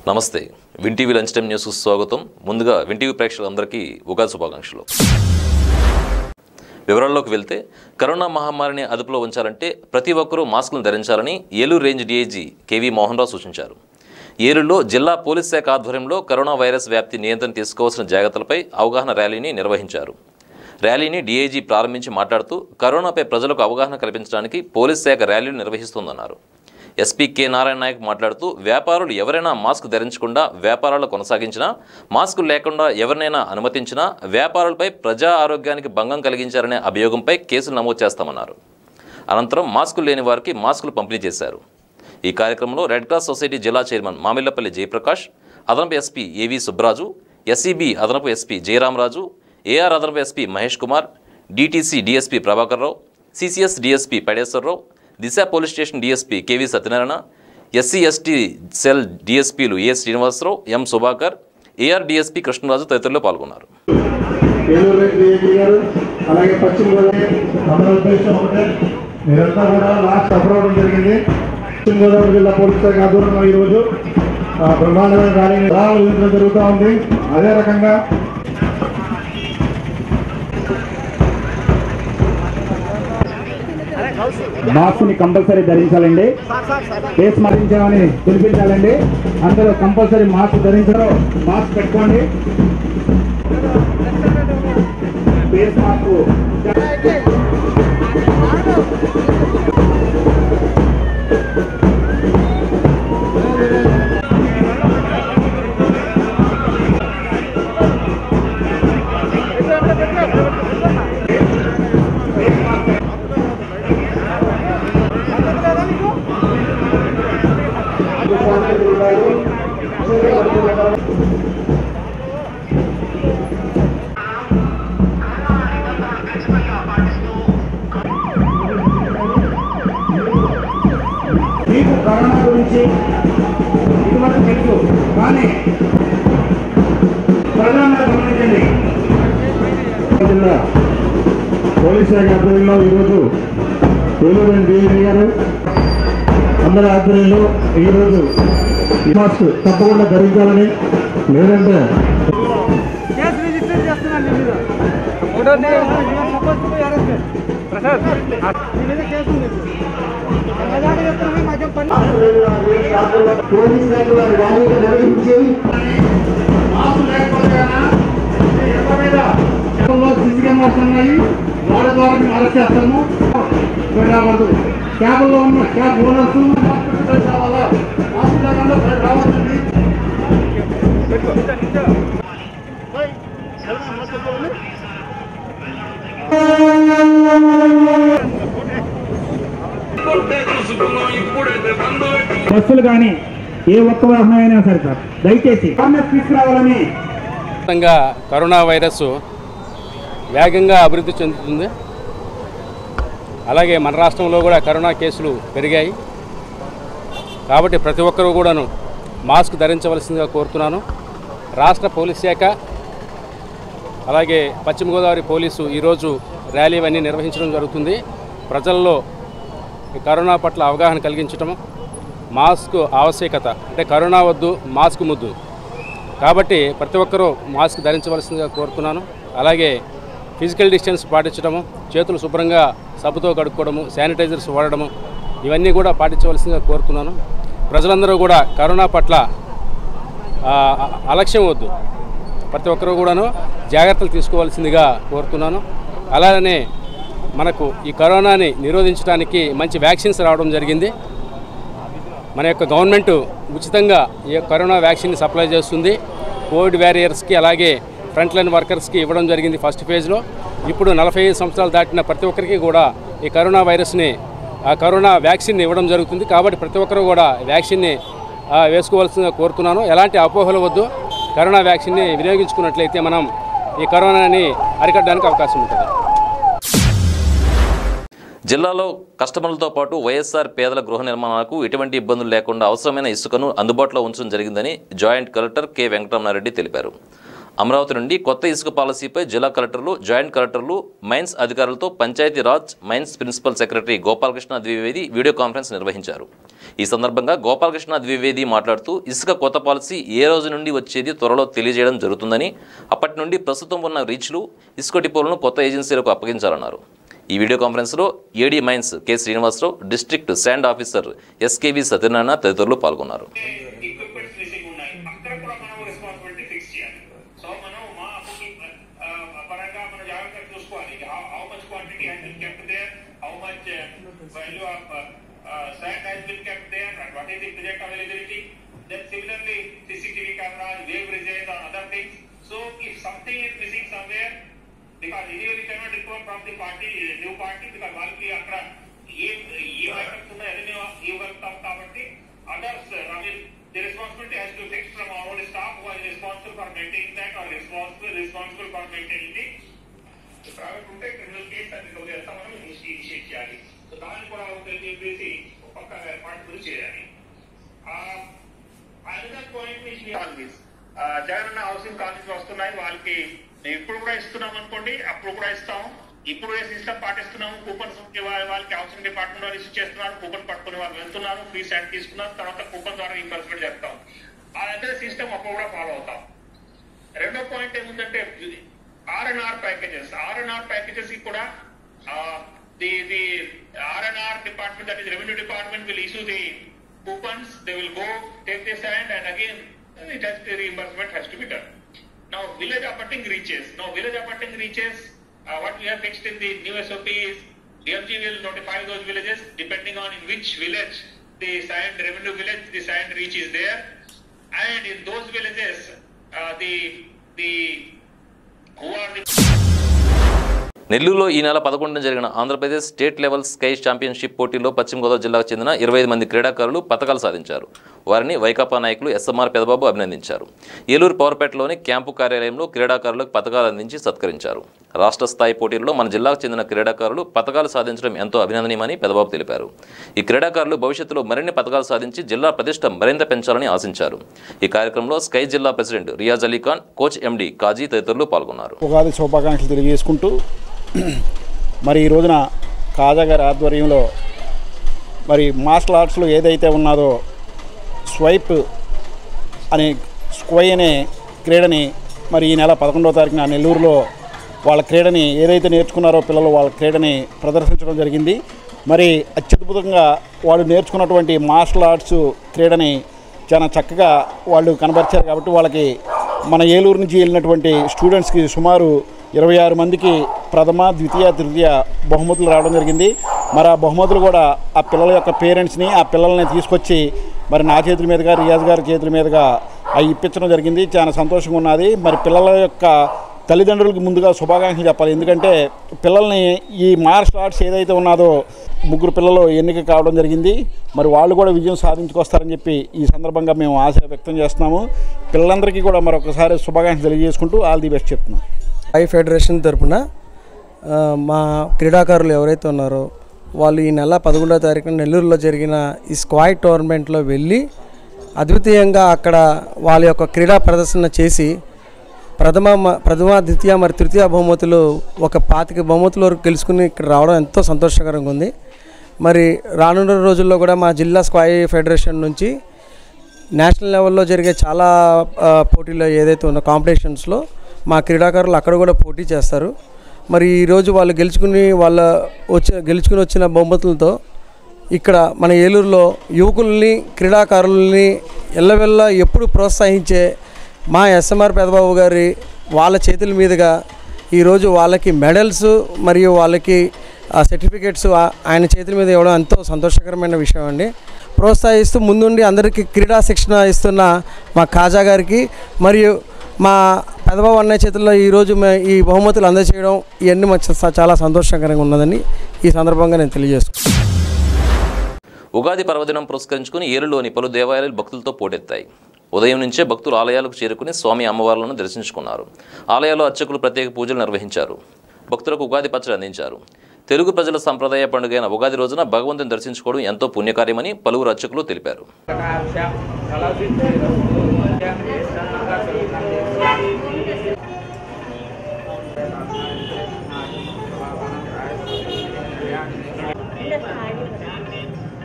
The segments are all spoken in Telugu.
నమస్తే విన్ టీవీ లంచ్ టైం న్యూస్కు స్వాగతం ముందుగా విన్ టీవీ ప్రేక్షకులందరికీ ఉగాది శుభాకాంక్షలు వివరాల్లోకి వెళ్తే కరోనా మహమ్మారిని అదుపులో ఉంచాలంటే ప్రతి ఒక్కరూ మాస్కులను ధరించాలని Eluru range DIG KV Mohan Rao సూచించారు ఏలూరులో జిల్లా పోలీస్ శాఖ ఆధ్వర్యంలో కరోనా వైరస్ వ్యాప్తి నియంత్రణ తీసుకోవాల్సిన జాగ్రత్తలపై అవగాహన ర్యాలీని నిర్వహించారు ర్యాలీని డీఐజీ ప్రారంభించి మాట్లాడుతూ కరోనాపై ప్రజలకు అవగాహన కల్పించడానికి పోలీస్ శాఖ ర్యాలీలు నిర్వహిస్తోందన్నారు ఎస్పీ కె నారాయణ నాయక్ మాట్లాడుతూ వ్యాపారులు ఎవరైనా మాస్క్ ధరించకుండా వ్యాపారాలు కొనసాగించినా మాస్క్ లేకుండా ఎవరినైనా అనుమతించినా వ్యాపారులపై ప్రజా ఆరోగ్యానికి భంగం కలిగించారనే అభియోగంపై కేసులు నమోదు చేస్తామన్నారు అనంతరం మాస్కులు లేని వారికి మాస్కులు పంపిణీ చేశారు ఈ కార్యక్రమంలో రెడ్ క్రాస్ సొసైటీ జిల్లా చైర్మన్ మామిళ్లపల్లి జయప్రకాష్ అదనపు ఎస్పీ ఏవి సుబ్బరాజు ఎస్ఈబి అదనపు ఎస్పీ జయరామరాజు ఏఆర్ అదనపు SP Mahesh Kumar DTC DSP Prabhakar Rao CCS DSP Padeswararao Disha police station DSP KV Satyanarayana SC ST cell డిఎస్పీలు A Srinivasarao M Subhakar AR DSP Krishnaraju తదితరులు పాల్గొన్నారు ఏలూరు రేంజ్ డిఐజీ గారు అలాగే పశ్చిమ గోదావరి మన ఉద్దేశం ఒకటే మీరంతా కూడా లాస్ట్ అప్రవడం జరిగింది పశ్చిమ గోదావరి జిల్లా పోలీస్ శాఖ ఆధ్వర్యంలో ఈరోజు ఆ, బ్రహ్మాండమైన ర్యాలీని ఎలా విధించడం జరుగుతూ ఉంది అదే రకంగా మాస్క్ ని కంపల్సరీ ధరించాలండి ఫేస్ మరించామని తెలిపించాలండి అందరూ కంపల్సరీ మాస్క్ ధరించడం మాస్క్ పెట్టుకోండి ఫేస్ మాస్క్ మీకు కరోనా గురించి ఇటువంటి తెలుసు కానీ ప్రజలందరూ గమనించండి జిల్లా పోలీస్ శాఖ ఆధ్వర్యంలో ఈరోజు ఏలూరు డిఐజీ గారు అందరి ఆధ్వర్యంలో ఈరోజు ఈ మాస్క్ తప్పకుండా ధరించాలని లేదంటే కేసు రిజిస్టర్ చేస్తున్నాను నీ మీద photo suppose to arrest Prasad నీ మీద కేసు ఉంది మజాగా చెప్తున్నాను మాకేం పని పోలీస్ శాఖ వారి ర్యాలీని నిర్వహించి మాస్క్ లేకపోతే ఎవరైనా క్యాబ్లో సీసీ కెమెరాస్ ఉన్నాయి వాళ్ళ ద్వారా మేము అరెస్ట్ చేస్తాము ఇక్కడ రావద్దు క్యాబ్లో ఉన్న క్యాబ్ ఓనర్స్ మాస్క్ పెట్టుకొని రావాలా మాస్క్ లేకుండా బయట రావద్దండి బస్సులు కానీ ఏ ఒక్క వాహనం అయినా సరే సార్ దయచేసి అవేర్నెస్ తీసుకురావాలని మొత్తంగా కరోనా వైరస్ వేగంగా అభివృద్ధి చెందుతుంది అలాగే మన రాష్ట్రంలో కూడా కరోనా కేసులు పెరిగాయి కాబట్టి ప్రతి ఒక్కరూ కూడాను మాస్క్ ధరించవలసిందిగా కోరుతున్నాను రాష్ట్ర పోలీస్ శాఖ అలాగే పశ్చిమ గోదావరి పోలీసు ఈరోజు ర్యాలీ ఇవన్నీ నిర్వహించడం జరుగుతుంది ప్రజల్లో ఈ కరోనా పట్ల అవగాహన కలిగించటం మాస్క్ ఆవశ్యకత అంటే కరోనా వద్దు మాస్క్ ముద్దు కాబట్టి ప్రతి ఒక్కరూ మాస్క్ ధరించవలసిందిగా కోరుతున్నాను అలాగే ఫిజికల్ డిస్టెన్స్ పాటించడము చేతులు శుభ్రంగా సబ్బుతో కడుక్కోవడము శానిటైజర్స్ వాడడము ఇవన్నీ కూడా పాటించవలసిందిగా కోరుతున్నాను ప్రజలందరూ కూడా కరోనా పట్ల ఆ, అలక్ష్యం వద్దు ప్రతి ఒక్కరూ కూడాను జాగ్రత్తలు తీసుకోవాల్సిందిగా కోరుతున్నాను అలానే మనకు ఈ కరోనాని నిరోధించడానికి మంచి వ్యాక్సిన్స్ రావడం జరిగింది మన యొక్క గవర్నమెంట్ ఉచితంగా ఈ యొక్క కరోనా వ్యాక్సిన్ని సప్లై చేస్తుంది కోవిడ్ వ్యారియర్స్కి అలాగే ఫ్రంట్ లైన్ వర్కర్స్కి ఇవ్వడం జరిగింది ఫస్ట్ ఫేజ్లో ఇప్పుడు నలభై ఐదు సంవత్సరాలు దాటిన ప్రతి ఒక్కరికి కూడా ఈ కరోనా వైరస్ని ఆ కరోనా వ్యాక్సిన్ ఇవ్వడం జరుగుతుంది కాబట్టి ప్రతి ఒక్కరు కూడా వ్యాక్సిన్ని ఆ, వేసుకోవాల్సిందిగా కోరుతున్నాను ఎలాంటి అపోహలు వద్దు కరోనా వ్యాక్సిన్ని వినియోగించుకున్నట్లయితే మనం ఈ కరోనాని అరికట్టడానికి అవకాశం ఉంటుంది జిల్లాలో కస్టమర్లతో పాటు వైఎస్ఆర్ పేదల గృహ నిర్మాణాలకు ఎటువంటి ఇబ్బందులు లేకుండా అవసరమైన ఇసుకను అందుబాటులో ఉంచడం జరిగిందని జాయింట్ కలెక్టర్ కె వెంకటరమణారెడ్డి తెలిపారు అమరావతి నుండి కొత్త ఇసుక పాలసీపై జిల్లా కలెక్టర్లు జాయింట్ కలెక్టర్లు మైన్స్ అధికారులతో Panchayati Raj mines principal secretary Gopalakrishna Dwivedi video conference నిర్వహించారు ఈ సందర్భంగా గోపాలకృష్ణ ద్వివేది మాట్లాడుతూ ఇసుక కొత్త పాలసీ ఏ రోజు నుండి వచ్చేది త్వరలో తెలియజేయడం జరుగుతుందని అప్పటి నుండి ప్రస్తుతం ఉన్న రీచ్లు ఇసుక డిపోలను కొత్త ఏజెన్సీలకు అప్పగించాలన్నారు ఈ వీడియో కాన్ఫరెన్స్లో AD mines K Srinivasarao district sand officer SKV Satyanarayana తదితరులు పాల్గొన్నారు ఈక్విప్మెంట్స్ మిస్సింగ్ ఉన్నాయి అక్కడ కూడా మనం రెస్పాన్సిబిలిటీ ఫిక్స్ చేయాలి సో మనం మా అప్పుకి ఆ, పరంగా మనం జాగ్రత్తగా చూసుకోవాలి how much quantity has been kept there how much value of sand has been kept there and what is the project availability then similarly CCTV cameras we've resigns on other things so if something is missing somewhere because initially cannot recover from the party new party because వాళ్ళకి అక్కడ ఏ ఏ ఐటమ్స్ ఉన్నాయో అన్ని మేము ఇవ్వగలుగుతాం కాబట్టి others, uh, I mean, the responsibility has to be fixed from our own staff who are responsible for maintaining that or responsible responsible for maintaining the private ఉంటే క్రిమినల్ కేసు అది వదిలేస్తాం మనం ఇనిషియేట్ చేయాలి సో దాన్ని కూడా ఒకటి చెప్పేసి ఒక పక్క ఏర్పాటు కూడా చేయాలి another point which colonies Jagananna housing colonies వస్తున్నాయి వాళ్ళకి ఇప్పుడు కూడా ఇస్తున్నాం అనుకోండి అప్పుడు కూడా ఇస్తాం ఇప్పుడు ఏ సిస్టమ్ పాటిస్తున్నాము కూపన్స్ వాళ్ళకి హౌసింగ్ డిపార్ట్మెంట్ వాళ్ళు ఇష్యూ చేస్తున్నారు కూపన్ పట్టుకుని వాళ్ళు వెళ్తున్నారు ఫ్రీ శాండ్ తీసుకున్నారు తర్వాత కూపన్ ద్వారా రీంబర్స్మెంట్ చేస్తాం అదే సిస్టమ్ అప్పుడు కూడా ఫాలో అవుతాం రెండో పాయింట్ ఏముందంటే R and R packages R and R packages కూడా the the R and R department that is revenue department will issue the coupons they will go take this hand and again just the reimbursement has to be done. Now, village abutting reaches. Now, village abutting reaches, uh, what we have fixed in the new SOP is DMG will notify those villages depending on in which village the sand revenue village the sand reach is there, and in those villages uh, the the who are the నెల్లూరులో ఈ నెల పదకొండున జరిగిన Andhra Pradesh state level sky championship పోటీలో పశ్చిమ గోదావరి జిల్లాకు చెందిన ఇరవై ఐదు మంది క్రీడాకారులు పథకాలు సాధించారు వారిని వైకాపా నాయకులు ఎస్ఎంఆర్ పెదబాబు అభినందించారు ఏలూరు పవర్పేటలోని క్యాంపు కార్యాలయంలో క్రీడాకారులకు పథకాలు అందించి సత్కరించారు రాష్ట్ర స్థాయి పోటీల్లో మన జిల్లాకు చెందిన క్రీడాకారులు పథకాలు సాధించడం ఎంతో అభినందనీయమని పెదబాబు తెలిపారు ఈ క్రీడాకారులు భవిష్యత్తులో మరిన్ని పథకాలు సాధించి జిల్లా ప్రతిష్ట మరింత పెంచాలని ఆశించారు ఈ కార్యక్రమంలో స్కై జిల్లా president Riyaz Ali Khan coach MD Kazi తదితరులు పాల్గొన్నారు ఉగాది శుభాకాంక్షలు తెలియజేసుకుంటూ మరి ఈ రోజున కాజా గారి ఆధ్వర్యంలో మరి మార్షల్ ఆర్ట్స్లో ఏదైతే ఉన్నదో స్వైప్ అనే స్క్వై అనే క్రీడని మరి ఈ నెల పదకొండవ తారీఖున నెల్లూరులో వాళ్ళ క్రీడని ఏదైతే నేర్చుకున్నారో పిల్లలు వాళ్ళ క్రీడని ప్రదర్శించడం జరిగింది మరి అత్యద్భుతంగా వాళ్ళు నేర్చుకున్నటువంటి మార్షల్ ఆర్ట్స్ క్రీడని చాలా చక్కగా వాళ్ళు కనబరిచారు కాబట్టి వాళ్ళకి మన ఏలూరు నుంచి వెళ్ళినటువంటి స్టూడెంట్స్కి సుమారు ఇరవై ఆరు మందికి ప్రథమ ద్వితీయ తృతీయ బహుమతులు రావడం జరిగింది మరి ఆ బహుమతులు కూడా ఆ పిల్లల యొక్క పేరెంట్స్ని ఆ పిల్లల్ని తీసుకొచ్చి మరి నా చేతుల మీదుగా రియాజ్ గారి చేతుల మీదుగా అవి ఇప్పించడం జరిగింది చాలా సంతోషంగా ఉన్నది మరి పిల్లల యొక్క తల్లిదండ్రులకు ముందుగా శుభాకాంక్షలు చెప్పాలి ఎందుకంటే పిల్లల్ని ఈ మార్షల్ ఆర్ట్స్ ఏదైతే ఉన్నదో ముగ్గురు పిల్లలు ఎన్నిక కావడం జరిగింది మరి వాళ్ళు కూడా విజయం సాధించుకొస్తారని చెప్పి ఈ సందర్భంగా మేము ఆశ వ్యక్తం చేస్తున్నాము పిల్లలందరికీ కూడా మరొకసారి శుభాకాంక్షలు తెలియజేసుకుంటూ ఆల్ ది బెస్ట్ చెప్తున్నాం ఐ ఫెడరేషన్ తరపున ఆ, మా క్రీడాకారులు ఎవరైతే ఉన్నారో వాళ్ళు ఈ నెల పదకొండవ తారీఖున నెల్లూరులో జరిగిన ఈ స్క్వాయ్ టోర్నమెంట్లో వెళ్ళి అద్వితీయంగా అక్కడ వాళ్ళ యొక్క క్రీడా ప్రదర్శన చేసి ప్రథమ మ- ప్రథమ ద్వితీయ మరి తృతీయ బహుమతులు ఒక పాతిక బహుమతుల వరకు గెలుచుకుని ఇక్కడ రావడం ఎంతో సంతోషకరంగా ఉంది మరి రానున్న రోజుల్లో కూడా మా జిల్లా స్క్వాయ్ ఫెడరేషన్ నుంచి నేషనల్ లెవెల్లో జరిగే చాలా ఆ, పోటీలు ఏదైతే ఉన్న కాంపిటీషన్స్లో మా క్రీడాకారులు అక్కడ కూడా పోటీ చేస్తారు మరి ఈరోజు వాళ్ళు గెలుచుకుని వాళ్ళ వచ్చి గెలుచుకుని వచ్చిన బహుమతులతో ఇక్కడ మన ఏలూరులో యువకుల్ని క్రీడాకారుల్ని ఎల్లవెల్ల ఎప్పుడు ప్రోత్సహించే మా ఎస్ఎంఆర్ పెదబాబు గారి వాళ్ళ చేతుల మీదుగా ఈరోజు వాళ్ళకి మెడల్స్ మరియు వాళ్ళకి ఆ సర్టిఫికేట్స్ ఆ- ఆయన చేతుల మీద ఇవ్వడం ఎంతో సంతోషకరమైన విషయం అండి ప్రోత్సహిస్తూ ముందుండి అందరికీ క్రీడా శిక్షణ ఇస్తున్న మా కాజా గారికి మరియు మా పెదబాబు అన్నయ్య చేతుల్లో ఈరోజు మే- ఈ బహుమతులు అందజేయడం ఇవన్నీ మాకు చ- చాలా సంతోషకరంగా ఉన్నదని ఈ సందర్భంగా నేను తెలియజేస్తున్నాను ఉగాది పర్వదినం పురస్కరించుకుని ఏరులోని పలు దేవాలయాలు భక్తులతో పోటెత్తాయి ఉదయం నుంచే భక్తులు ఆలయాలకు చేరుకుని స్వామి అమ్మవార్లను దర్శించుకున్నారు ఆలయాల్లో అర్చకులు ప్రత్యేక పూజలు నిర్వహించారు భక్తులకు ఉగాది పచ్చడి అందించారు తెలుగు ప్రజల సంప్రదాయ పండుగైన ఉగాది రోజున భగవంతుని దర్శించుకోవడం ఎంతో పుణ్యకార్యమని పలువురు అర్చకులు తెలిపారు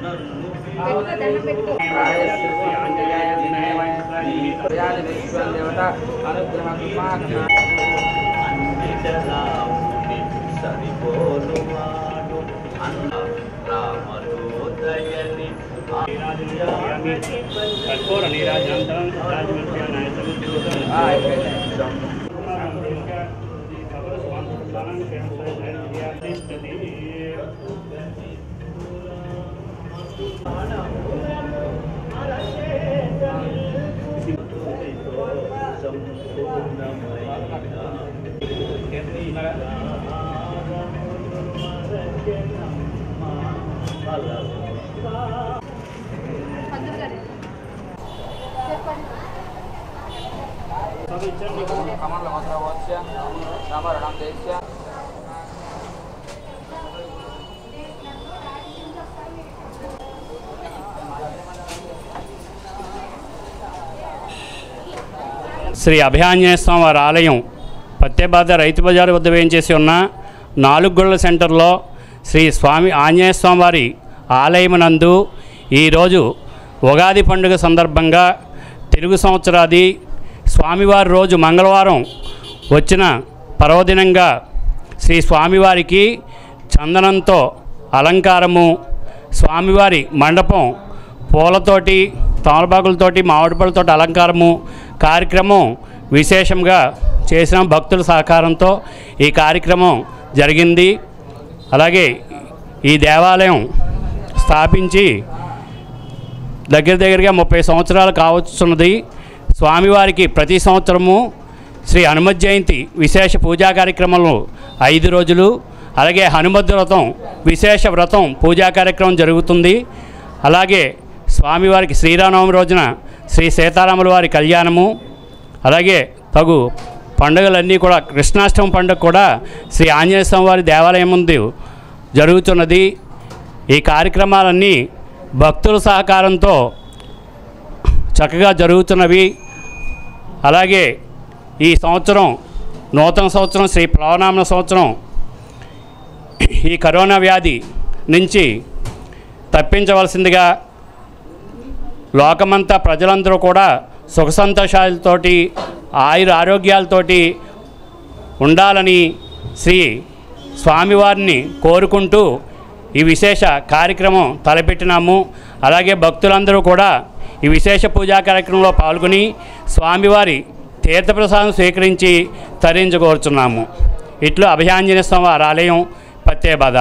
శ్రీ అభయాంజనేయ స్వామి వారి ఆలయం పత్తేబాద రైతు బజారు వద్ద వేయించేసి ఉన్న నాలుగు గుళ్ళ సెంటర్లో శ్రీ స్వామి ఆంజనేయ స్వామి వారి ఆలయమునందు ఈరోజు ఉగాది పండుగ సందర్భంగా తెలుగు సంవత్సరాది స్వామివారి రోజు మంగళవారం వచ్చిన పర్వదినంగా శ్రీ స్వామివారికి చందనంతో అలంకారము స్వామివారి మండపం పూలతోటి తమలపాకులతోటి మామిడి పళ్ళతోటి అలంకారము కార్యక్రమం విశేషంగా చేసిన భక్తుల సహకారంతో ఈ కార్యక్రమం జరిగింది అలాగే ఈ దేవాలయం స్థాపించి దగ్గర దగ్గరగా ముప్పై సంవత్సరాలు కావచ్చున్నది స్వామివారికి ప్రతి సంవత్సరము శ్రీ హనుమత్ జయంతి విశేష పూజా కార్యక్రమాలు ఐదు రోజులు అలాగే హనుమద్ వ్రతం విశేష వ్రతం పూజా కార్యక్రమం జరుగుతుంది అలాగే స్వామివారికి శ్రీరామనవమి రోజున శ్రీ సీతారాముల వారి కళ్యాణము అలాగే తగు పండుగలన్నీ కూడా కృష్ణాష్టమి పండుగ కూడా శ్రీ ఆంజనేయ స్వామి వారి దేవాలయం ముందు జరుగుతున్నది ఈ కార్యక్రమాలన్నీ భక్తుల సహకారంతో చక్కగా జరుగుతున్నవి అలాగే ఈ సంవత్సరం నూతన సంవత్సరం శ్రీ ప్లవనామ సంవత్సరం ఈ కరోనా వ్యాధి నుంచి తప్పించవలసిందిగా లోకమంతా ప్రజలందరూ కూడా సుఖ సంతోషాలతోటి ఆయుర ఆరోగ్యాలతోటి ఉండాలని శ్రీ స్వామివారిని కోరుకుంటూ ఈ విశేష కార్యక్రమం తలపెట్టినాము అలాగే భక్తులందరూ కూడా ఈ విశేష పూజా కార్యక్రమంలో పాల్గొని స్వామివారి తీర్థప్రసాదం స్వీకరించి తరించకోరుచున్నాము ఇట్లు అభయాంజనేయ స్వామి వారి ఆలయం పత్తేబాద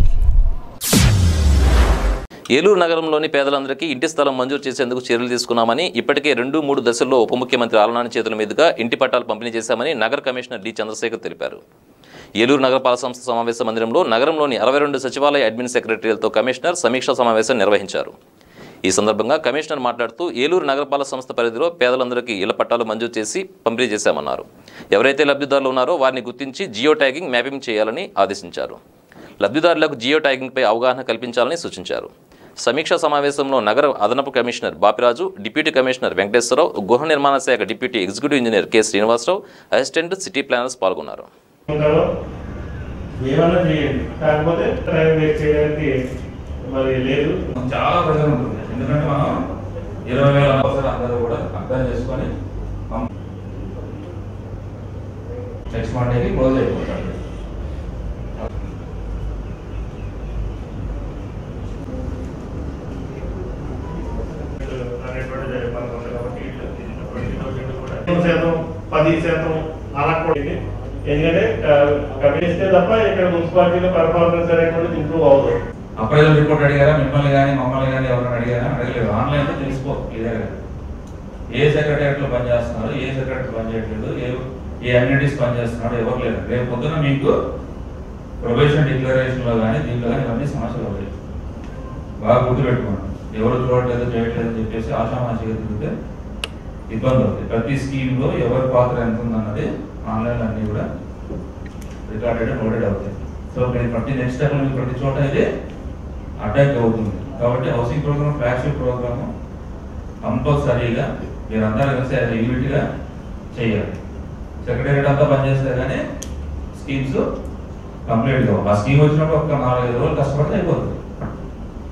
ఏలూరు నగరంలోని పేదలందరికీ ఇంటి స్థలం మంజూరు చేసేందుకు చర్యలు తీసుకున్నామని ఇప్పటికే రెండు మూడు దశల్లో ఉప ముఖ్యమంత్రి ఆలనాని చేతుల మీదుగా ఇంటి పట్టాలు పంపిణీ చేశామని నగర కమిషనర్ డి చంద్రశేఖర్ తెలిపారు ఏలూరు నగరపాలక సంస్థ సమావేశ మందిరంలో నగరంలోని అరవై రెండు సచివాలయ అడ్మిన్ సెక్రటరీలతో కమిషనర్ సమీక్షా సమావేశం నిర్వహించారు ఈ సందర్భంగా కమిషనర్ మాట్లాడుతూ ఏలూరు నగరపాలక సంస్థ పరిధిలో పేదలందరికీ ఇళ్ల పట్టాలు మంజూరు చేసి పంపిణీ చేశామన్నారు ఎవరైతే లబ్ధిదారులు ఉన్నారో వారిని గుర్తించి జియో ట్యాగింగ్ మ్యాపింగ్ చేయాలని ఆదేశించారు లబ్ధిదారులకు జియో ట్యాగింగ్పై అవగాహన కల్పించాలని సూచించారు సమీక్షా సమావేశంలో నగర అదనపు commissioner Bapiraju deputy commissioner Venkateswararao గృహ నిర్మాణ శాఖ deputy executive engineer K Srinivasarao assistant city planners పాల్గొన్నారు ఉంటారో ఏమన్నా చేయండి కాకపోతే టైం వేస్ట్ చేయడానికి మరి లేదు చాలా ప్రజలు ఉంటుంది ఎందుకంటే మనం ఇరవై వేల అవసరం అందరూ కూడా అర్థం చేసుకొని నెక్స్ట్ మండేకి క్లోజ్ అయిపోతాడు అనేటువంటి మనకు ఉంది కాబట్టి ట్వంటీ థౌసండ్ కూడా ఐదు శాతం పది శాతం అలా కూడా ఇది. ఎందుకంటే కమిస్తే తప్ప ఇక్కడ మున్సిపాలిటీలో పెర్ఫార్మెన్స్ అనేటువంటిది ఇంప్రూవ్ అవ్వదు అప్రైజల్ రిపోర్ట్ అడిగారా మిమ్మల్ని కానీ మమ్మల్ని కానీ ఎవరైనా అడిగారా అడగలేదు ఆన్లైన్ లో తెలిసిపో క్లియర్గా ఏ సెక్రటరియట్ లో పనిచేస్తున్నారు ఏ సెక్రటరీ పనిచేయట్లేదు ఏ ఏ అమ్యూనిటీస్ పనిచేస్తున్నాడు ఎవరు లేరు రేపు పొద్దున మీకు ప్రొబేషన్ డిక్లరేషన్ లో కానీ దీంట్లో కానీ ఇవన్నీ సమస్యలు అవుతాయి బాగా గుర్తుపెట్టుకోండి ఎవరు చూడట్లేదు చేయట్లేదు అని చెప్పేసి ఆశామాషిగా తిరిగితే ఇబ్బంది అవుతుంది ప్రతి స్కీమ్ లో ఎవరి పాత్ర ఎంత ఉందన్నది ఆన్లైన్ అన్ని కూడా రికార్డెడ్ నోటెడ్ అవుతాయి సో మీరు ప్రతి నెక్స్ట్ స్టెప్ మీకు ప్రతి చోట ఇది అటాక్ అవుతుంది కాబట్టి హౌసింగ్ ప్రోగ్రామ్ ఫ్లాగ్షిప్ ప్రోగ్రామ్ కంపల్సరీగా మీరందరూ కలిసి యాజ్ యూనిట్ గా చేయాలి సెక్రటరియట్ అంతా పనిచేస్తే కానీ స్కీమ్స్ కంప్లీట్ కావు ఆ స్కీమ్ వచ్చినప్పుడు ఒక నాలుగైదు రోజులు కష్టపడితే అయిపోతుంది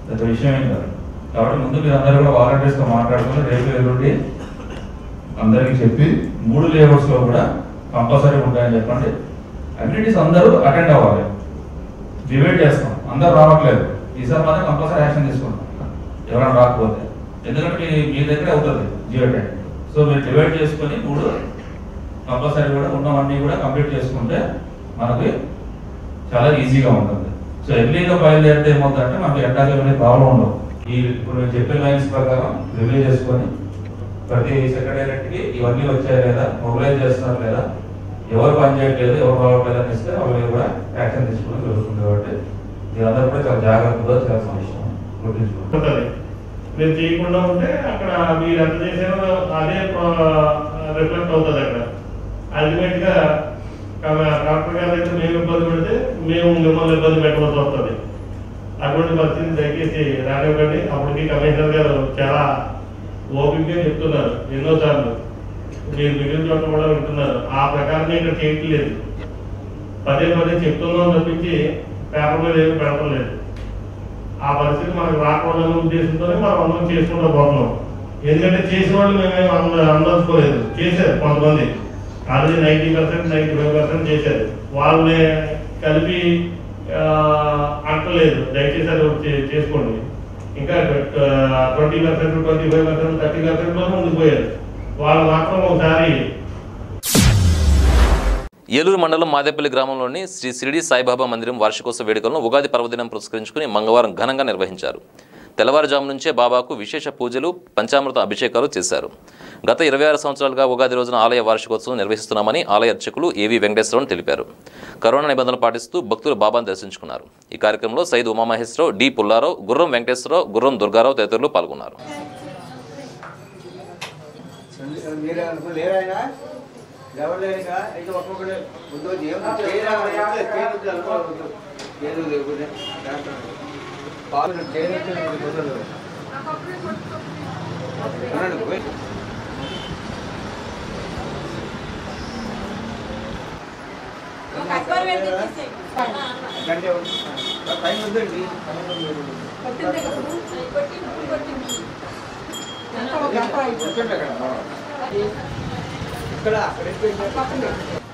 పెద్ద విషయం ఏం కాదు కాబట్టి ముందు మీరు అందరూ కూడా వాలంటీర్స్తో మాట్లాడుకుని రేపు ఎల్లుండి అందరికీ చెప్పి మూడు లేఅవుట్స్లో కూడా కంపల్సరీ ఉంటాయని చెప్పండి అమ్యూనిటీస్ అందరూ అటెండ్ అవ్వాలి డిబేట్ చేస్తాం అందరూ రావట్లేదు ఈసారి మాత్రం కంపల్సరీ యాక్షన్ తీసుకుంటాం ఎవరైనా రాకపోతే ఎందుకంటే మీ మీ దగ్గరే అవుతుంది జియో ట్యాగ్ సో మీరు డివైడ్ చేసుకొని మూడు కంపల్సరీ కూడా ఉన్నవన్నీ కూడా కంప్లీట్ చేసుకుంటే మనకి చాలా ఈజీగా ఉంటుంది సో ఎర్లీగా బయలుదేరితే ఏమవుతుందంటే మనకి ఎండాకాలం ప్రాబ్లం ఉండవు ఈ ఇప్పుడు నేను చెప్పిన లైన్స్ ప్రకారం రివ్యూ చేసుకొని ప్రతి సెక్రటేరియట్ కి ఇవన్నీ వచ్చాయి లేదా మొబిలైజ్ చేస్తున్నారు లేదా ఎవరు పని చేయట్లేదు ఎవరు రావట్లేదు అని ఇస్తే వాళ్ళ మీద కూడా యాక్షన్ తీసుకోవడం జరుగుతుంది కాబట్టి మీరందరూ కూడా చాలా జాగ్రత్తగా చేయాల్సిన విషయం గుర్తుంచుకోండి ఉంటుంది మీరు చేయకుండా ఉంటే అక్కడ మీరు ఎంత చేసారో అదే రిఫ్లెక్ట్ అవుతుంది అక్కడ అల్టిమేట్ గా కమ- కలెక్టర్ గారి దగ్గర మేము ఇబ్బంది పెడితే మేము మిమ్మల్ని ఇబ్బంది పెట్టవలసి వస్తుంది అటువంటి పరిస్థితి దయచేసి రానివ్వండి అప్పటికి కమిషనర్ గారు చాలా ఓపికగా చెప్తున్నారు ఎన్నోసార్లు మీరు మిగిలిన చోట్ల కూడా వింటున్నారు ఆ ప్రకారం ఇక్కడ చేయట్లేదు పదే పదే చెప్తున్నాం తప్పించి పేపర్ మీద ఏమి పెడతం లేదు ఆ పరిస్థితి మనకు రాకూడదనే ఉద్దేశంతోనే మనం అందరం చేసుకుంటూ పోతున్నాం ఎందుకంటే చేసిన వాళ్ళు మేమేం అంద అందలుచుకోలేదు చేశారు కొంతమంది already ninety percent ninety five percent చేశారు వాళ్ళని కలిపి ఆ, అంటలేదు దయచేసి అది ఒకటి చే- చేసుకోండి ఇంకా twenty percent twenty five percent thirty percent లో ముందుకు పోయారు వాళ్ళు మాత్రం ఒకసారి ఏలూరు మండలం మాదేపల్లి గ్రామంలోని శ్రీ షిరిడి సాయిబాబా మందిరం వార్షికోత్సవ వేడుకలను ఉగాది పర్వదినం పురస్కరించుకుని మంగళవారం ఘనంగా నిర్వహించారు తెల్లవారుజాము నుంచే బాబాకు విశేష పూజలు పంచామృత అభిషేకాలు చేశారు గత ఇరవై ఆరు సంవత్సరాలుగా ఉగాది రోజున ఆలయ వార్షికోత్సవం నిర్వహిస్తున్నామని ఆలయ అర్చకులు ఏవి వెంకటేశ్వరరావు తెలిపారు కరోనా నిబంధనలు పాటిస్తూ భక్తులు బాబాను దర్శించుకున్నారు ఈ కార్యక్రమంలో సైద్ ఉమామహేశ్వరరావు డి పుల్లారావు గుర్రం వెంకటేశ్వరరావు గుర్రం దుర్గారావు తదితరులు పాల్గొన్నారు మీరు అనుకో లేరాయన ఎవరు లేరుగా అయితే ఒక్కొక్కడు ముందు దేవుడు చేయరా చేయొద్దు అనుకోవద్దు ఏదో లేకపోతే పాలు చేయొచ్చు కుదరదు అన్నాడు పోయి గంటే టైం ఉందండి కూర్చోండి అక్కడ ఇక్కడ అక్కడ ఇప్పుడు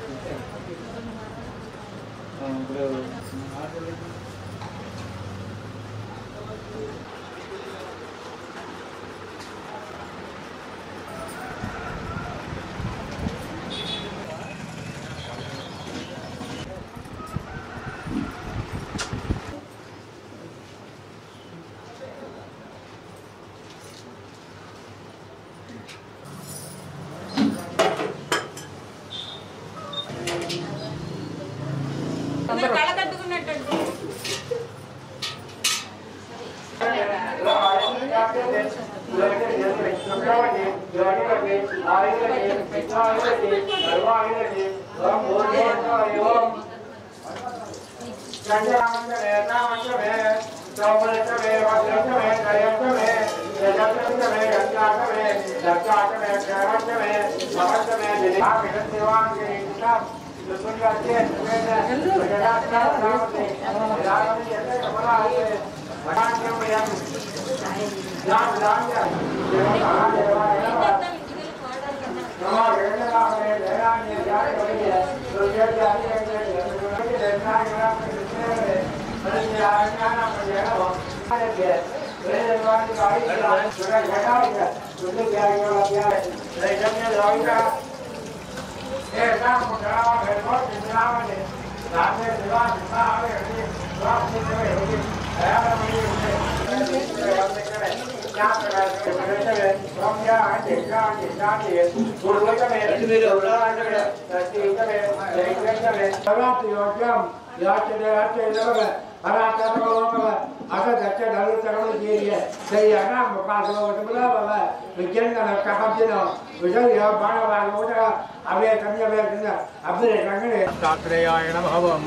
తాత్రేయాయణ భావం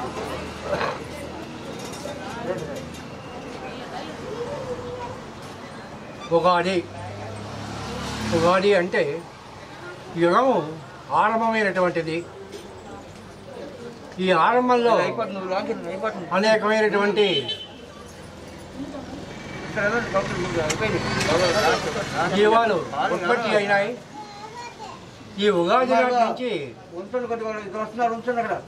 ఉగాది ఉగాది అంటే యుగము ఆరంభమైనటువంటిది ఈ ఆరంభంలో అనేకమైనటువంటి జీవాలు ఉత్పత్తి అయినాయి ఈ ఉగాది నాటి నుంచి ఉంచండి కొద్దిగా ఇక్కడ వస్తున్నారు ఉంచండి అక్కడ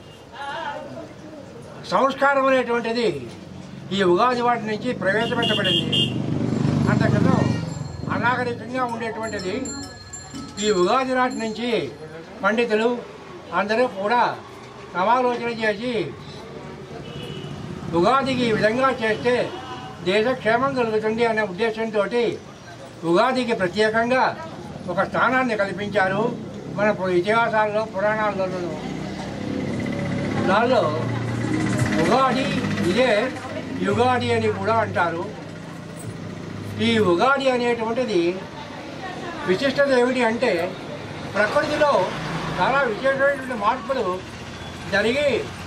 సంస్కారం అనేటువంటిది ఈ ఉగాది వాటి నుంచి ప్రవేశపెట్టబడింది అంత క్రితం అనాగరికంగా ఉండేటువంటిది ఈ ఉగాది నాటి నుంచి పండితులు అందరూ కూడా సమాలోచన చేసి ఉగాదికి ఈ విధంగా చేస్తే దేశ క్షేమం కలుగుతుంది అనే ఉద్దేశంతో ఉగాదికి ప్రత్యేకంగా ఒక స్థానాన్ని కల్పించారు మన పు- ఇతిహాసాల్లో పురాణాల్లోనూ దానిలో ఉగాది ఇదే యుగాది అని కూడా అంటారు ఈ ఉగాది అనేటువంటిది విశిష్టత ఏమిటి అంటే ప్రకృతిలో చాలా విశేషమైనటువంటి మార్పులు జరిగి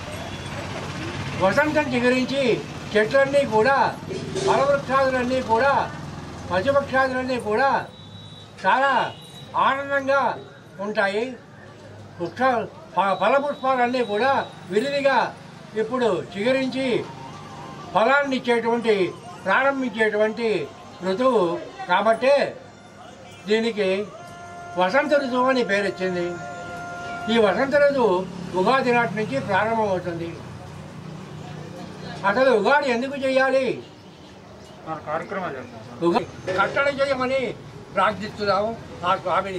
వసంతం చిగురించి చెట్లన్నీ కూడా ఫలవృక్షాదులన్నీ కూడా పశుపక్షాదులన్నీ కూడా చాలా ఆనందంగా ఉంటాయి వృక్ష ఫ- ఫలపుష్పాలన్నీ కూడా విరివిగా ఇప్పుడు చిగురించి ఫలాన్ని ఇచ్చేటువంటి ప్రారంభించేటువంటి ఋతువు కాబట్టే దీనికి వసంత ఋతువు అని పేరు వచ్చింది ఈ వసంత ఋతువు ఉగాది నాటి నుంచి ప్రారంభమవుతుంది అసలు ఉగాది ఎందుకు చేయాలి ఉగాది కట్టడి చేయమని ప్రార్థిస్తున్నాము ఆ స్వామిని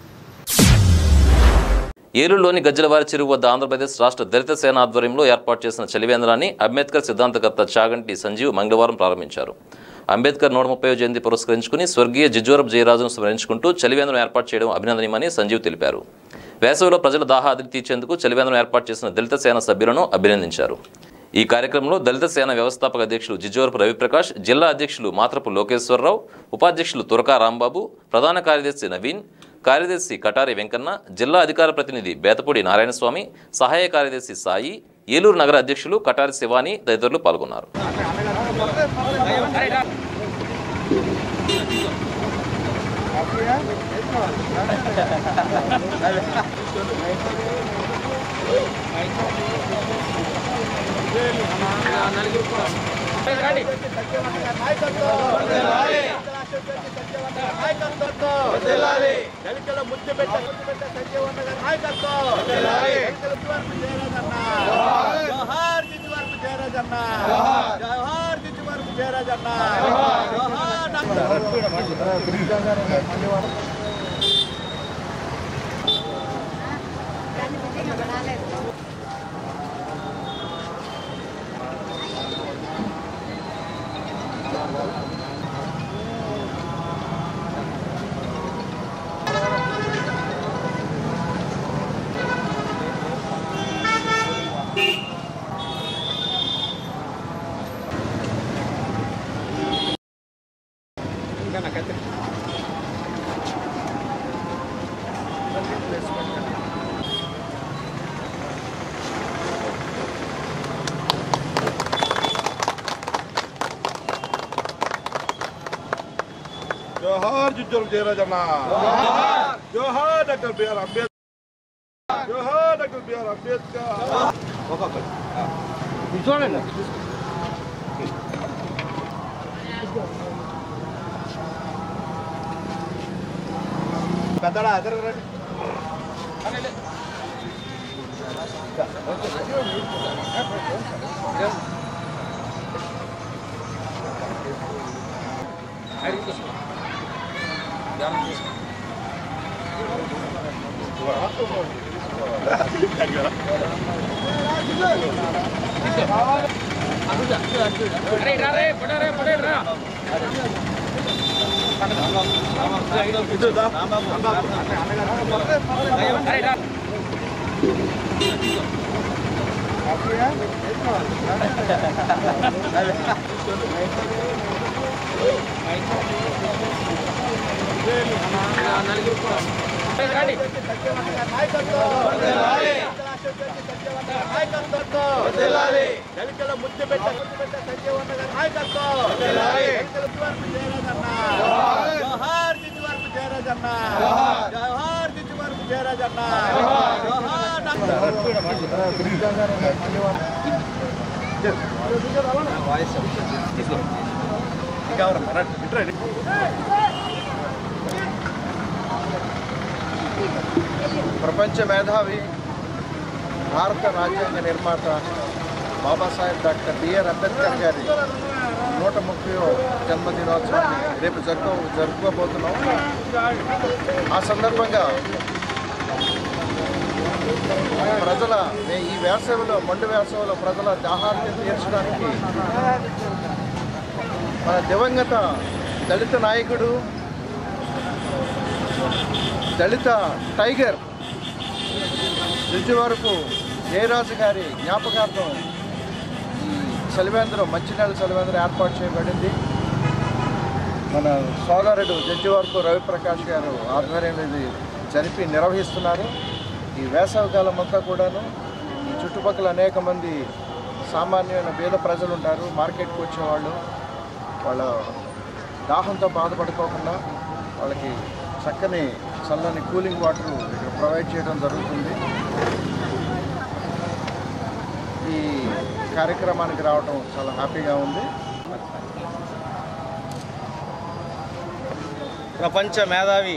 ఏలూరులోని గజ్జలవారి చెరువు వద్ద ఆంధ్రప్రదేశ్ రాష్ట్ర దళిత సేన ఆధ్వర్యంలో ఏర్పాటు చేసిన చలివేంద్రాన్ని అంబేద్కర్ సిద్ధాంతకర్త చాగంటి సంజీవ్ మంగళవారం ప్రారంభించారు అంబేద్కర్ నూట ముప్పై జయంతి పురస్కరించుకుని స్వర్గీయ జిజ్జోరపు జయరాజును స్మరించుకుంటూ చలివేంద్రం ఏర్పాటు చేయడం అభినందనీయమని సంజీవ్ తెలిపారు వేసవిలో ప్రజల దాహాదిని తీర్చేందుకు చలివేంద్రం ఏర్పాటు చేసిన దళిత సేన సభ్యులను అభినందించారు ఈ కార్యక్రమంలో దళిత సేన వ్యవస్థాపక అధ్యక్షులు జిజ్జోరపు రవిప్రకాష్ జిల్లా అధ్యక్షులు మాత్రపు లోకేశ్వరరావు ఉపాధ్యక్షులు తురకా రాంబాబు ప్రధాన కార్యదర్శి నవీన్ కార్యదర్శి కటారి వెంకన్న జిల్లా అధికార ప్రతినిధి బేతపూడి నారాయణస్వామి సహాయ కార్యదర్శి సాయి ఏలూరు నగర అధ్యక్షులు కటారి శివాని తదితరులు పాల్గొన్నారు జోహార్ జుజ్జోర్ జయరాజన్న జోహార్ డాక్టర్ బిఆర్ అంబేద్కర్ జోహార్ డాక్టర్ బిఆర్ అంబేద్కర్ చూడండి పెద్దడా అదర్ రండి దళితుల ముద్దు పెట్ట సంజీవన్న గారి నాయకత్వం జోహార్ జిజ్జువరపు జయరాజన్న జోహార్ జిజ్జువరపు జయరాజన్న జోహార్ ప్రపంచ మేధావి భారత రాజ్యాంగ నిర్మాత బాబాసాహెబ్ డాక్టర్ బిఆర్ అంబేద్కర్ గారి నూట ముప్పై జన్మదినోత్సవాన్ని రేపు జరుపు జరుపుకోబోతున్నాం ఆ సందర్భంగా ప్రజల ఈ వేసవిలో మండు వేసవిలో ప్రజల దాహాన్ని తీర్చడానికి మన దివంగత దళిత నాయకుడు దళిత టైగర్ రుజువరపు జయరాజు గారి జ్ఞాపకార్థం ఈ సలివేంద్రం మంచినీళ్ళ సలివేంద్రం ఏర్పాటు చేయబడింది మన సోదరుడు జడ్జి వరకు రవిప్రకాష్ గారు ఆధ్వర్యంలో ఇది జరిపి నిర్వహిస్తున్నారు ఈ వేసవికాలం అంతా కూడాను ఈ చుట్టుపక్కల అనేక మంది సామాన్యమైన పేద ప్రజలు ఉంటారు మార్కెట్కి వచ్చేవాళ్ళు వాళ్ళ దాహంతో బాధపడుకోకుండా వాళ్ళకి చక్కని చల్లని కూలింగ్ వాటర్ ఇక్కడ ప్రొవైడ్ చేయడం జరుగుతుంది ఈ కార్యక్రమానికి రావడం చాలా హ్యాపీగా ఉంది ప్రపంచ మేధావి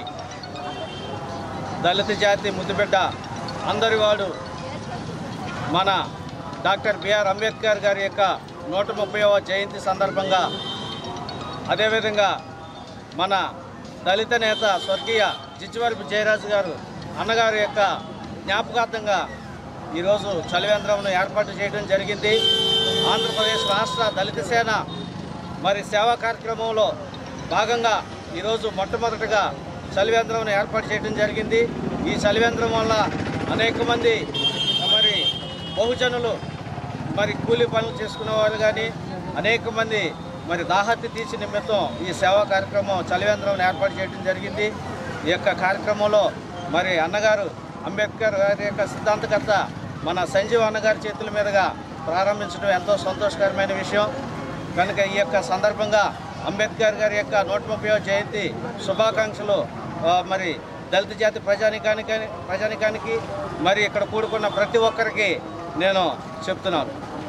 దళిత జాతి ముద్దుబిడ్డ అందరివాడు మన డాక్టర్ బిఆర్ అంబేద్కర్ గారి యొక్క నూట ముప్పైవ జయంతి సందర్భంగా అదేవిధంగా మన దళిత నేత స్వర్గీయ జిచ్చివరపు జయరాజు గారు అన్నగారి యొక్క జ్ఞాపకార్థంగా ఈరోజు చలివేంద్రంను ఏర్పాటు చేయడం జరిగింది ఆంధ్రప్రదేశ్ రాష్ట్ర దళిత సేన మరి సేవా కార్యక్రమంలో భాగంగా ఈరోజు మొట్టమొదటగా చలివేంద్రం ఏర్పాటు చేయడం జరిగింది ఈ చలివేంద్రం వల్ల అనేక మంది మరి బహుజనులు మరి కూలీ పనులు చేసుకునే వాళ్ళు కానీ అనేక మంది మరి దాహత్తి తీర్చి నిమిత్తం ఈ సేవా కార్యక్రమం చలివేంద్రం ఏర్పాటు చేయడం జరిగింది ఈ యొక్క కార్యక్రమంలో మరి అన్నగారు అంబేద్కర్ గారి యొక్క సిద్ధాంతకర్త మన సంజీవ్ అన్నగారి చేతుల మీదుగా ప్రారంభించడం ఎంతో సంతోషకరమైన విషయం కనుక ఈ యొక్క సందర్భంగా అంబేద్కర్ గారి యొక్క నూట ముప్పై జయంతి శుభాకాంక్షలు ఆ, మరి దళిత జాతి ప్రజానికానికి ప్రజానికానికి మరి ఇక్కడ కూడుకున్న ప్రతి ఒక్కరికి నేను చెప్తున్నాను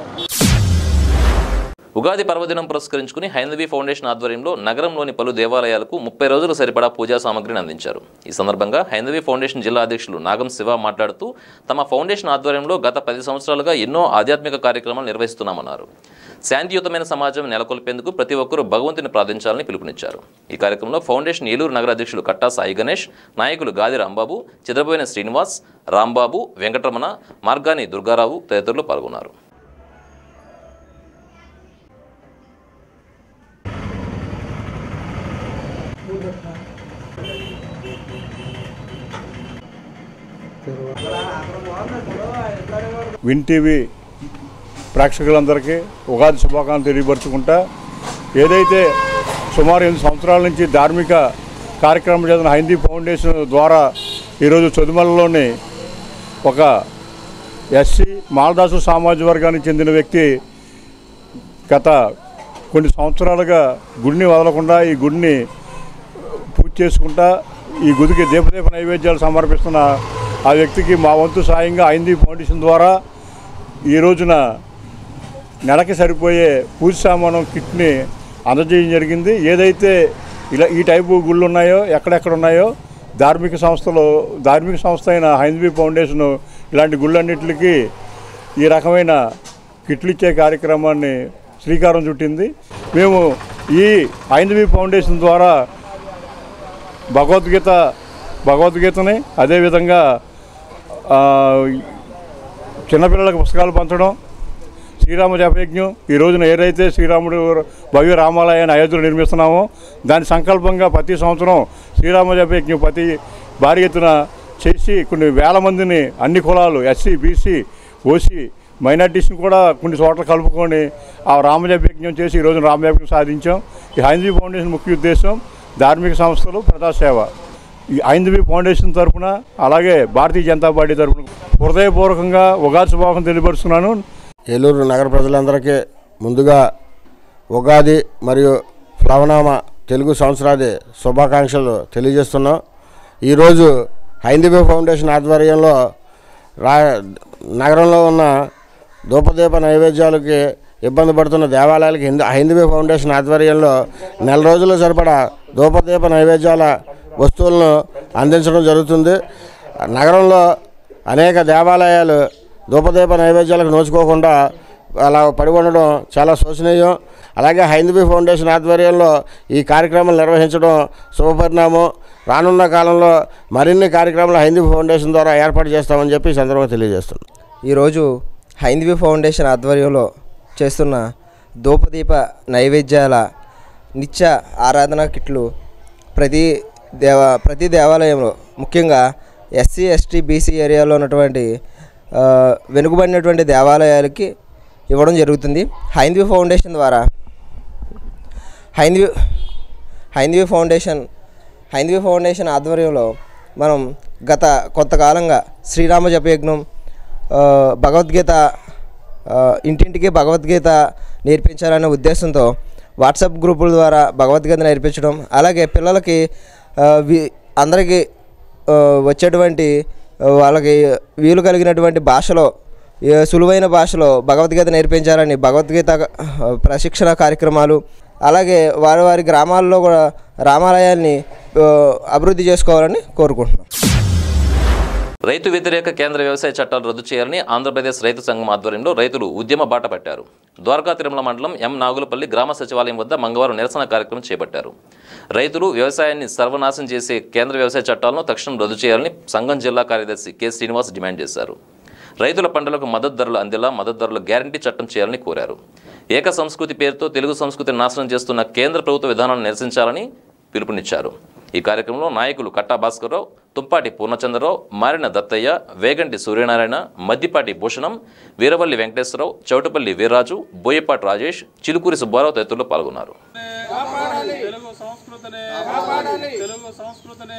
ఉగాది పర్వదినం పురస్కరించుకుని హైందవి ఫౌండేషన్ ఆధ్వర్యంలో నగరంలోని పలు దేవాలయాలకు ముప్పై రోజులు సరిపడా పూజా సామగ్రిని అందించారు ఈ సందర్భంగా హైందవి ఫౌండేషన్ జిల్లా అధ్యక్షులు నాగం శివ మాట్లాడుతూ తమ ఫౌండేషన్ ఆధ్వర్యంలో గత పది సంవత్సరాలుగా ఎన్నో ఆధ్యాత్మిక కార్యక్రమాలు నిర్వహిస్తున్నామన్నారు శాంతియుతమైన సమాజం నెలకొల్పేందుకు ప్రతి ఒక్కరూ భగవంతుని ప్రార్థించాలని పిలుపునిచ్చారు ఈ కార్యక్రమంలో ఫౌండేషన్ ఏలూరు నగర అధ్యక్షులు కట్టా సాయి గణేష్ నాయకులు గాది రాంబాబు చిద్రబోయిన శ్రీనివాస్ రాంబాబు వెంకటరమణ మార్గాని దుర్గారావు తదితరులు పాల్గొన్నారు విన్ టీవీ ప్రేక్షకులందరికీ ఉగాది శుభాకాంక్షలు తెలియపరుచుకుంటా ఏదైతే సుమారు ఎనిమిది సంవత్సరాల నుంచి ధార్మిక కార్యక్రమం చేసిన హైందీ ఫౌండేషన్ ద్వారా ఈరోజు చదుమలలోని ఒక ఎస్సీ మాలదాసు సామాజిక వర్గానికి చెందిన వ్యక్తి గత కొన్ని సంవత్సరాలుగా గుడిని వదలకుండా ఈ గుడిని పూజ చేసుకుంటా ఈ గుడికి దీపదీప నైవేద్యాలు సమర్పిస్తున్న ఆ వ్యక్తికి మా వంతు సాయంగా ఐందీ ఫౌండేషన్ ద్వారా ఈ రోజున నెలకి సరిపోయే పూజ సామానం కిట్ని అందజేయడం జరిగింది ఏదైతే ఇలా ఈ టైపు గుళ్ళు ఉన్నాయో ఎక్కడెక్కడ ఉన్నాయో ధార్మిక సంస్థలు ధార్మిక సంస్థ అయిన హైందవీ ఫౌండేషన్ ఇలాంటి గుళ్ళన్నింటికి ఈ రకమైన కిట్లు ఇచ్చే కార్యక్రమాన్ని శ్రీకారం చుట్టింది మేము ఈ హైందవీ ఫౌండేషన్ ద్వారా భగవద్గీత భగవద్గీతని అదేవిధంగా ఆ, చిన్నపిల్లలకు పుస్తకాలు పంచడం శ్రీరామ జపయజ్ఞం ఈ రోజున ఏదైతే శ్రీరాముడు భవ్య రామాలయాన్ని అయోధ్యలో నిర్మిస్తున్నామో దాని సంకల్పంగా ప్రతి సంవత్సరం శ్రీరామ జపయజ్ఞం ప్రతి భారీ ఎత్తున చేసి కొన్ని వేల మందిని అన్ని కులాలు ఎస్సీ బీసీ ఓసీ మైనార్టీస్ని కూడా కొన్ని చోట్ల కలుపుకొని ఆ రామజపయజ్ఞం చేసి ఈ రోజున రామజపయజ్ఞం సాధించాం ఈ హైందవీ ఫౌండేషన్ ముఖ్య ఉద్దేశం ధార్మిక సంస్థలు ప్రజాసేవ ఈ ఐందవి ఫౌండేషన్ తరఫున అలాగే భారతీయ జనతా పార్టీ తరఫున హృదయపూర్వకంగా ఉగాది శుభాకాంక్షలు తెలియపరుస్తున్నాను ఏలూరు నగర ప్రజలందరికీ ముందుగా ఉగాది మరియు ప్లవనామ తెలుగు సంవత్సరాది శుభాకాంక్షలు తెలియజేస్తున్నాం ఈరోజు హైందవీ ఫౌండేషన్ ఆధ్వర్యంలో రా నగరంలో ఉన్న ధూపదీప నైవేద్యాలకి ఇబ్బంది పడుతున్న దేవాలయాలకు హిందూ హైందవీ ఫౌండేషన్ ఆధ్వర్యంలో నెల రోజుల సరిపడా ధూపదీప నైవేద్యాల వస్తువులను అందించడం జరుగుతుంది నగరంలో అనేక దేవాలయాలు ధూపదీప నైవేద్యాలకు నోచుకోకుండా అలా పడి ఉండడం చాలా శోచనీయం అలాగే హైందవీ ఫౌండేషన్ ఆధ్వర్యంలో ఈ కార్యక్రమాలు నిర్వహించడం శుభపరిణామం రానున్న కాలంలో మరిన్ని కార్యక్రమాలు హైందవీ ఫౌండేషన్ ద్వారా ఏర్పాటు చేస్తామని చెప్పి ఈ సందర్భంగా తెలియజేస్తున్నాం ఈరోజు హైందవీ ఫౌండేషన్ ఆధ్వర్యంలో చేస్తున్న ధూపదీప నైవేద్యాల నిత్య ఆరాధన కిట్లు ప్రతి దేవ ప్రతి దేవాలయంలో ముఖ్యంగా ఎస్సీ ఎస్టీ బీసీ ఏరియాలో ఉన్నటువంటి ఆ, వెనుకబడినటువంటి దేవాలయాలకి ఇవ్వడం జరుగుతుంది హైందవీ ఫౌండేషన్ ద్వారా హైందవీ హైందవీ ఫౌండేషన్ హైందవీ ఫౌండేషన్ ఆధ్వర్యంలో మనం గత కొంతకాలంగా శ్రీరామ జపయజ్ఞం ఆ, భగవద్గీత ఆ, ఇంటింటికి భగవద్గీత నేర్పించాలనే ఉద్దేశంతో వాట్సాప్ గ్రూపుల ద్వారా భగవద్గీత నేర్పించడం అలాగే పిల్లలకి ఆ, వి- అందరికీ ఆ, వచ్చేటువంటి ఆ, వాళ్ళకి వీలు కలిగినటువంటి భాషలో ఏ సులువైన భాషలో భగవద్గీత నేర్పించాలని భగవద్గీత ఆ, ప్రశిక్షణ కార్యక్రమాలు అలాగే వారి వారి గ్రామాల్లో కూడా రామాలయాల్ని ఆ, అభివృద్ధి చేసుకోవాలని కోరుకుంటున్నాం రైతు వ్యతిరేక కేంద్ర వ్యవసాయ చట్టాలు రద్దు చేయాలని ఆంధ్రప్రదేశ్ రైతు సంఘం ఆధ్వర్యంలో రైతులు ఉద్యమ బాట పట్టారు ద్వారకా తిరుమల మండలం ఎం నాగులపల్లి గ్రామ సచివాలయం వద్ద మంగళవారం నిరసన కార్యక్రమం చేపట్టారు రైతులు వ్యవసాయాన్ని సర్వనాశం చేసే కేంద్ర వ్యవసాయ చట్టాలను తక్షణం రద్దు చేయాలని సంఘం జిల్లా కార్యదర్శి కె శ్రీనివాస్ డిమాండ్ చేశారు రైతుల పంటలకు మద్దతు ధరలు అందేలా మద్దతు ధరల గ్యారంటీ చట్టం చేయాలని కోరారు ఏక సంస్కృతి పేరుతో తెలుగు సంస్కృతిని నాశనం చేస్తున్న కేంద్ర ప్రభుత్వ విధానాలను నిరసించాలని పిలుపునిచ్చారు ఈ కార్యక్రమంలో నాయకులు కట్టా భాస్కర్రావు తుప్పాటి పూర్ణచంద్రరావు మారిన దత్తయ్య వేగంటి సూర్యనారాయణ మద్దిపాటి భూషణం వీరవల్లి వెంకటేశ్వరరావు చౌటపల్లి వీర్రాజు బోయపాటి రాజేష్ చిలుకూరి సుబ్బారావు తదితరులు పాల్గొన్నారు తెలుగు సంస్కృతిని తెలుగు సంస్కృతిని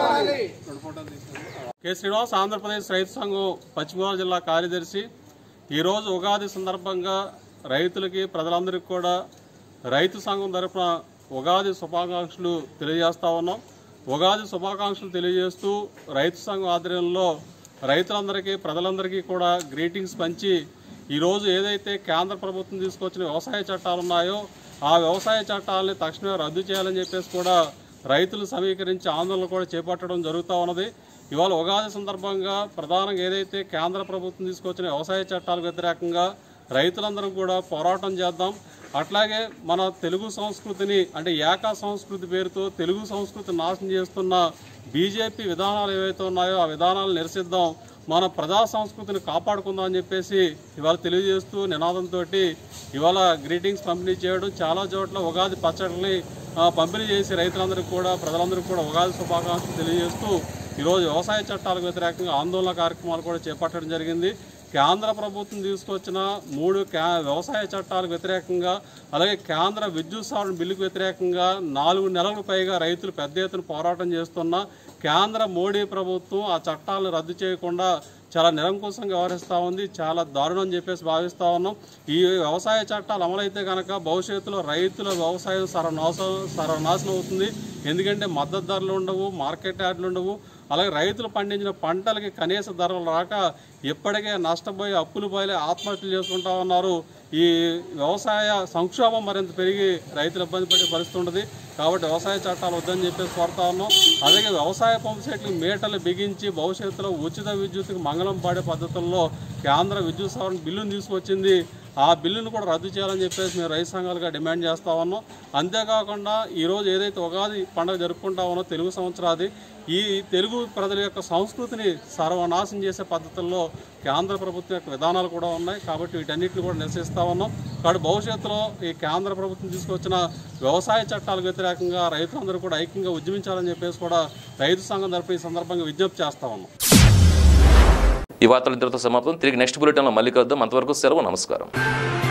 కె శ్రీనివాస్ ఆంధ్రప్రదేశ్ రైతు సంఘం పశ్చిమ గోదావరి జిల్లా కార్యదర్శి ఈరోజు ఉగాది సందర్భంగా రైతులకి ప్రజలందరికీ కూడా రైతు సంఘం తరఫున ఉగాది శుభాకాంక్షలు తెలియజేస్తా ఉన్నాం ఉగాది శుభాకాంక్షలు తెలియజేస్తూ రైతు సంఘం ఆధ్వర్యంలో రైతులందరికీ ప్రజలందరికీ కూడా గ్రీటింగ్స్ పంచి ఈరోజు ఏదైతే కేంద్ర ప్రభుత్వం తీసుకొచ్చిన వ్యవసాయ చట్టాలు ఉన్నాయో ఆ వ్యవసాయ చట్టాలని తక్షణమే రద్దు చేయాలని చెప్పేసి కూడా రైతులు సమీకరించి ఆందోళన కూడా చేపట్టడం జరుగుతూ ఉన్నది ఇవాళ ఉగాది సందర్భంగా ప్రధానంగా ఏదైతే కేంద్ర ప్రభుత్వం తీసుకొచ్చిన వ్యవసాయ చట్టాలకు వ్యతిరేకంగా రైతులందరం కూడా పోరాటం చేద్దాం అట్లాగే మన తెలుగు సంస్కృతిని అంటే ఏకా సంస్కృతి పేరుతో తెలుగు సంస్కృతి నాశనం చేస్తున్న బీజేపీ విధానాలు ఏవైతే ఉన్నాయో ఆ విధానాలు నిరసిద్దాం మన ప్రజా సంస్కృతిని కాపాడుకుందాం అని చెప్పేసి ఇవాళ తెలియజేస్తూ నినాదంతో ఇవాళ గ్రీటింగ్స్ పంపిణీ చేయడం చాలా చోట్ల ఉగాది పచ్చడిని ఆ, పంపిణీ చేసి రైతులందరికీ కూడా ప్రజలందరికీ కూడా ఉగాది శుభాకాంక్షలు తెలియజేస్తూ ఈరోజు వ్యవసాయ చట్టాలకు వ్యతిరేకంగా ఆందోళన కార్యక్రమాలు కూడా చేపట్టడం జరిగింది కేంద్ర ప్రభుత్వం తీసుకొచ్చిన మూడు కే వ్యవసాయ చట్టాలకు వ్యతిరేకంగా అలాగే కేంద్ర విద్యుత్ సవరణ బిల్లుకు వ్యతిరేకంగా నాలుగు నెలలకు పైగా రైతులు పెద్ద ఎత్తున పోరాటం చేస్తున్నా కేంద్ర మోడీ ప్రభుత్వం ఆ చట్టాలను రద్దు చేయకుండా చాలా నిరంకుశంగా వ్యవహరిస్తూ ఉంది చాలా దారుణం అని చెప్పేసి భావిస్తూ ఉన్నాం ఈ వ్యవసాయ చట్టాలు అమలైతే కనుక భవిష్యత్తులో రైతుల వ్యవసాయం సర్వనాశం సర్వనాశనం అవుతుంది ఎందుకంటే మద్దతు ధరలు ఉండవు మార్కెట్ యార్డులు ఉండవు అలాగే రైతులు పండించిన పంటలకి కనీస ధరలు రాక ఇప్పటికే నష్టపోయి అప్పులు పోయి ఆత్మహత్యలు చేసుకుంటా ఉన్నారు ఈ వ్యవసాయ సంక్షోభం మరింత పెరిగి రైతులు ఇబ్బంది పడే పరిస్థితి ఉంటుంది కాబట్టి వ్యవసాయ చట్టాలు వద్దని చెప్పేసి కోరుతా ఉన్నాం అలాగే వ్యవసాయ పంపు సెట్లు మీటర్లు బిగించి భవిష్యత్తులో ఉచిత విద్యుత్తుకు మంగళం పాడే పద్ధతుల్లో కేంద్ర విద్యుత్ సవరణ బిల్లును తీసుకొచ్చింది ఆ బిల్లును కూడా రద్దు చేయాలని చెప్పేసి మేము రైతు సంఘాలుగా డిమాండ్ చేస్తా ఉన్నాం అంతేకాకుండా ఈరోజు ఏదైతే ఉగాది పండుగ జరుపుకుంటా ఉన్నో తెలుగు సంవత్సరాది ఈ తెలుగు ప్రజల యొక్క సంస్కృతిని సర్వనాశనం చేసే పద్ధతుల్లో కేంద్ర ప్రభుత్వం యొక్క విధానాలు కూడా ఉన్నాయి కాబట్టి వీటన్నిటిని కూడా నిరసిస్తా ఉన్నాం కాబట్టి భవిష్యత్తులో ఈ కేంద్ర ప్రభుత్వం తీసుకొచ్చిన వ్యవసాయ చట్టాలకు వ్యతిరేకంగా రైతులందరూ కూడా ఐక్యంగా ఉద్యమించాలని చెప్పేసి కూడా రైతు సంఘం తరపు ఈ సందర్భంగా విజ్ఞప్తి చేస్తా ఉన్నాం ఈ వార్తలు ఇంతటితో సమాప్తం తిరిగి నెక్స్ట్ బులెటిన్లో మళ్ళీ కలుద్దాం అంతవరకు సెలవు నమస్కారం